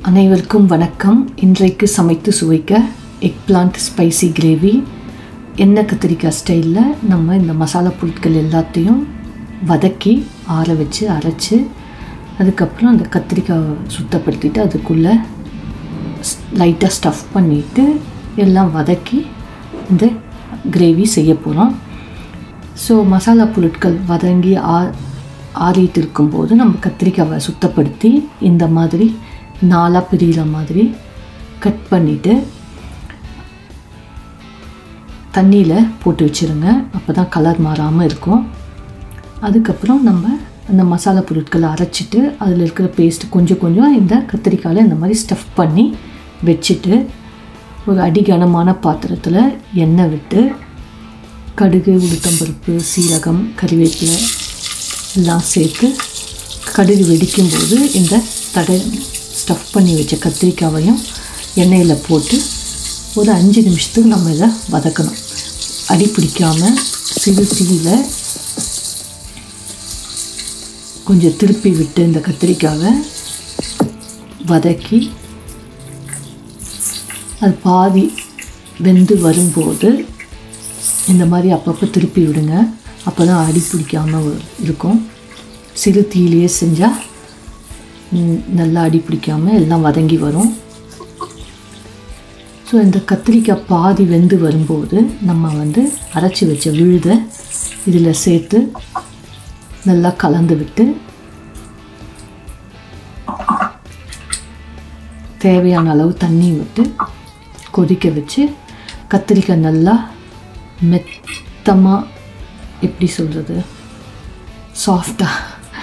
அனைவருக்கும் வணக்கம் இன்றைக்கு சமைத்து சுவைக்க எக் பிளான்ட் ஸ்பைசி கிரேவி எண்ணெய் கத்திரிக்காய் ஸ்டைலில் நம்ம இந்த மசாலா பொருட்கள் எல்லாத்தையும் வதக்கி ஆற வச்சு அரைச்சி அதுக்கப்புறம் அந்த கத்திரிக்காவை சுத்தப்படுத்திட்டு அதுக்குள்ளே லைட்டாக ஸ்டஃப் பண்ணிவிட்டு எல்லாம் வதக்கி இந்த கிரேவி செய்ய போகிறோம் ஸோ மசாலா பொருட்கள் வதங்கி ஆ ஆறிட்டு இருக்கும்போது நம்ம கத்திரிக்காவை சுத்தப்படுத்தி இந்த மாதிரி நாலாக பிரிகிற மாதிரி கட் பண்ணிவிட்டு தண்ணியில் போட்டு வச்சுருங்க அப்போ தான் கலர் மாறாமல் இருக்கும் அதுக்கப்புறம் நம்ம அந்த மசாலா பொருட்களை அரைச்சிட்டு அதில் இருக்கிற பேஸ்ட் கொஞ்சம் கொஞ்சம் இந்த கத்திரிக்காயில் இந்த மாதிரி ஸ்டஃப் பண்ணி வச்சுட்டு ஒரு அடிகனமான பாத்திரத்தில் எண்ணெய் விட்டு கடுகு உளுத்தம்பருப்பு சீரகம் கறிவேப்பிலை எல்லாம் சேர்த்து கடுகு வெடிக்கும்போது இந்த தடை ஸ்டஃப் பண்ணி வச்ச கத்திரிக்காவையும் எண்ணெயில் போட்டு ஒரு அஞ்சு நிமிஷத்துக்கு நம்ம இதை வதக்கணும் அடி பிடிக்காமல் சிறு தீயில் கொஞ்சம் திருப்பி விட்டு இந்த கத்திரிக்காவை வதக்கி அது பாதி வெந்து வரும்போது இந்த மாதிரி அப்பப்போ திருப்பி விடுங்க அப்போ தான் அடி பிடிக்காமல் இருக்கும் சிறு தீயிலேயே செஞ்சால் நல்லா அடி பிடிக்காமல் எல்லாம் வதங்கி வரும் ஸோ இந்த கத்திரிக்காய் பாதி வெந்து வரும்போது நம்ம வந்து அரைச்சி வச்ச விழுதை இதில் சேர்த்து நல்லா கலந்து விட்டு தேவையான அளவு தண்ணி விட்டு கொதிக்க வச்சு கத்திரிக்காய் நல்லா மெத்தமாக எப்படி சொல்கிறது சாஃப்டாக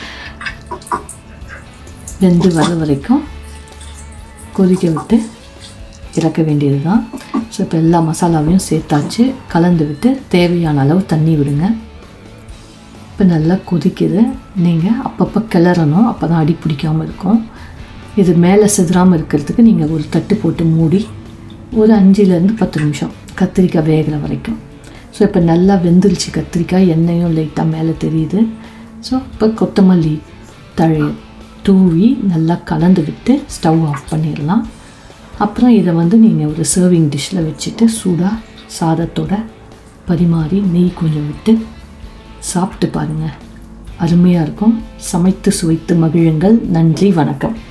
வெந்து வர வரைக்கும் கொதிக்க விட்டு இறக்க வேண்டியது தான் ஸோ இப்போ எல்லா மசாலாவையும் சேர்த்தாச்சு கலந்து விட்டு தேவையான அளவு தண்ணி விடுங்க இப்போ நல்லா கொதிக்குது நீங்கள் அப்பப்போ கிளறணும் அப்போ தான் அடி பிடிக்காமல் இருக்கும் இது மேலே சிதறாமல் இருக்கிறதுக்கு நீங்கள் ஒரு தட்டு போட்டு மூடி ஒரு அஞ்சுலேருந்து பத்து நிமிஷம் கத்திரிக்காய் வேகிற வரைக்கும் ஸோ இப்போ நல்லா வெந்துருச்சு கத்திரிக்காய் எண்ணெயும் லைட்டாக மேலே தெரியுது ஸோ இப்போ கொத்தமல்லி தழையை தூவி நல்லா கலந்து விட்டு ஸ்டவ் ஆஃப் பண்ணிடலாம் அப்புறம் இதை வந்து நீங்கள் ஒரு சர்விங் டிஷ்ஷில் வச்சுட்டு சூடாக சாதத்தோட பரிமாறி நெய் கொஞ்சம் விட்டு சாப்பிட்டு பாருங்கள் அருமையாக இருக்கும் சமைத்து சுவைத்து மகிழுங்கள் நன்றி வணக்கம்